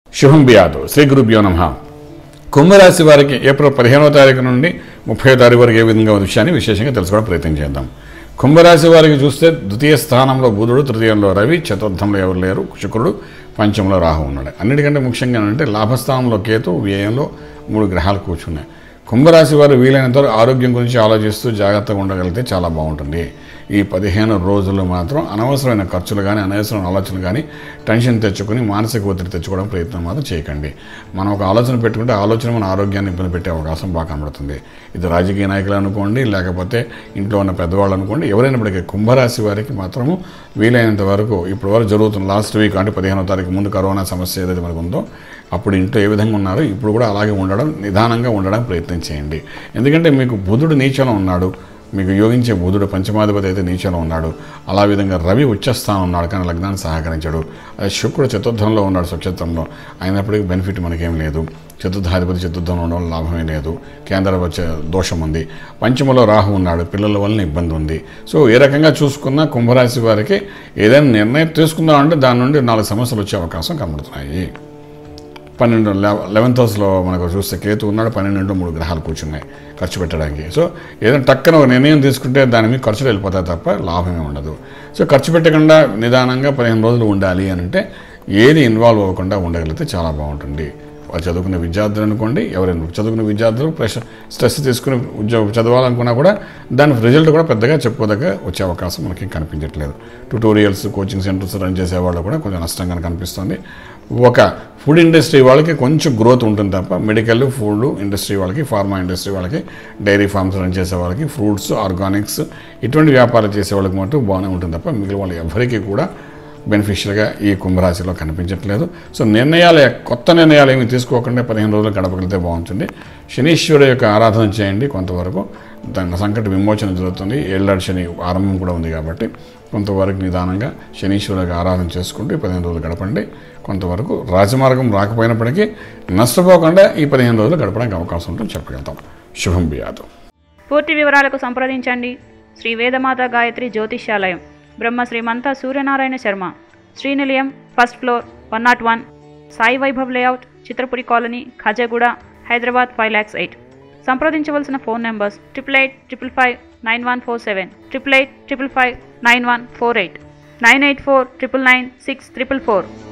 శుభం బియాదు శ్రీ గురుభ్యో నమ కుంభరాశి వారికి ఏప్రిల్ పదిహేనవ తారీఖు నుండి ముప్పై తారీఖు వరకు ఏ విధంగా ఉన్న విషయాన్ని విశేషంగా తెలుసుకోవడం ప్రయత్నం చేద్దాం కుంభరాశి వారికి చూస్తే ద్వితీయ స్థానంలో బుధుడు తృతీయంలో రవి చతుర్థంలో ఎవరు లేరు శుక్రుడు పంచంలో రాహు ఉన్నాడు అన్నిటికంటే ముఖ్యంగా అంటే లాభస్థానంలో కేతు వ్యయంలో మూడు గ్రహాలు కూర్చున్నాయి కుంభరాశి వారు వీలైనంత వరకు ఆరోగ్యం గురించి ఆలోచిస్తూ జాగ్రత్తగా ఉండగలిగితే చాలా బాగుంటుంది ఈ పదిహేను రోజులు మాత్రం అనవసరమైన ఖర్చులు కానీ అనవసరమైన ఆలోచనలు కానీ టెన్షన్ తెచ్చుకొని మానసిక ఒత్తిడి తెచ్చుకోవడం ప్రయత్నం మాత్రం చేయకండి మనం ఒక ఆలోచన పెట్టుకుంటే ఆ ఆలోచన మన ఆరోగ్యాన్ని ఇబ్బంది పెట్టే అవకాశం బాగా కనబడుతుంది ఇది రాజకీయ నాయకులు అనుకోండి లేకపోతే ఇంట్లో ఉన్న పెద్దవాళ్ళు అనుకోండి ఎవరైనప్పటికీ కుంభరాశి వారికి మాత్రము వీలైనంత వరకు ఇప్పుడు వరకు జరుగుతున్న లాస్ట్ వీక్ అంటే పదిహేనో తారీఖు ముందు కరోనా సమస్య ఏదైతే మనకు ఉందో అప్పుడు ఇంట్లో ఏ విధంగా ఉన్నారో ఇప్పుడు కూడా అలాగే ఉండడం నిదానంగా ఉండడం ప్రయత్నం చేయండి ఎందుకంటే మీకు బుధుడు నీచలో ఉన్నాడు మీకు యోగించే బుధుడు పంచమాధిపతి అయితే నీచలో ఉన్నాడు అలా విధంగా రవి ఉచ్చస్థానం ఉన్నాడు కానీ లగ్నాన్ని సహకరించాడు అదే శుక్రుడు చతుర్థంలో ఉన్నాడు స్వచ్ఛత్వంలో అయినప్పటికీ బెనిఫిట్ మనకేం లేదు చతుర్థాధిపతి చతుర్థంలో ఉండడం వల్ల లాభమే లేదు కేంద్ర వచ్చే దోషం ఉంది పంచమలో రాహు ఉన్నాడు పిల్లల వలన ఇబ్బంది ఉంది సో ఏ రకంగా చూసుకున్నా కుంభరాశి వారికి ఏదైనా నిర్ణయం తీసుకుందామంటే దాని నుండి నాలుగు సమస్యలు వచ్చే అవకాశం కనబడుతున్నాయి పన్నెండు లెవెన్త్ హౌస్లో మనకు చూస్తే కేతు ఉన్నాడు పన్నెండు మూడు గ్రహాలు కూర్చున్నాయి ఖర్చు పెట్టడానికి సో ఏదైనా టక్కన ఒక నిర్ణయం తీసుకుంటే దాని మీద ఖర్చులు వెళ్ళిపోతాయి తప్ప లాభమే ఉండదు సో ఖర్చు పెట్టకుండా నిదానంగా పదిహేను రోజులు ఉండాలి అని అంటే ఏది ఇన్వాల్వ్ అవ్వకుండా ఉండగలిగితే చాలా బాగుంటుంది వాళ్ళు చదువుకునే విద్యార్థులు అనుకోండి ఎవరైనా చదువుకునే విద్యార్థులు ప్రెషర్ స్ట్రెస్ తీసుకుని ఉద్యోగం చదవాలనుకున్నా కూడా దాని రిజల్ట్ కూడా పెద్దగా చెప్పుకోదగ్గ వచ్చే అవకాశం మనకి కనిపించట్లేదు ట్యూటోరియల్స్ కోచింగ్ సెంటర్స్ రన్ చేసే వాళ్ళు కూడా కొంచెం నష్టంగా కనిపిస్తుంది ఒక ఫుడ్ ఇండస్ట్రీ వాళ్ళకి కొంచెం గ్రోత్ ఉంటుంది తప్ప మెడికల్ ఫుడ్ ఇండస్ట్రీ వాళ్ళకి ఫార్మా ఇండస్ట్రీ వాళ్ళకి డైరీ ఫార్మ్స్ రన్ చేసే వాళ్ళకి ఫ్రూట్స్ ఆర్గానిక్స్ ఇటువంటి వ్యాపారం చేసే వాళ్ళకి మటు బాగానే ఉంటుంది తప్ప మిగిలిన వాళ్ళు ఎవరికి కూడా బెనిఫిషియల్గా ఈ కుంభరాశిలో కనిపించట్లేదు సో నిర్ణయాలు కొత్త నిర్ణయాలు ఏమి తీసుకోకుండా పదిహేను రోజులు గడపగలిగితే బాగుంటుంది శనీశ్వరు యొక్క ఆరాధన చేయండి కొంతవరకు దాని సంకట విమోచన జరుగుతుంది ఏళ్ళాడు శని ఆరంభం కూడా ఉంది కాబట్టి కొంతవరకు నిదానంగా శనీశ్వరు యొక్క ఆరాధన చేసుకుంటూ ఈ పదిహేను రోజులు గడపండి కొంతవరకు రాజమార్గం రాకపోయినప్పటికీ నష్టపోకుండా ఈ పదిహేను రోజులు గడపడానికి అవకాశం ఉంటుందని చెప్పగలుగుతాం శుభం బియాదు పూర్తి వివరాలకు సంప్రదించండి Shri Vedamata Gayatri Jyotishyalayam Brahma Srimanta Suryanarayana Sharma Srinilayam first floor one naught one Sai Vaibhav layout Chitrapuri colony Khajaguda Hyderabad five lakhs eight సంప్రదించవలసిన phone numbers triple eight triple five nine one four seven triple eight triple five nine one four eight nine eight four triple nine six triple four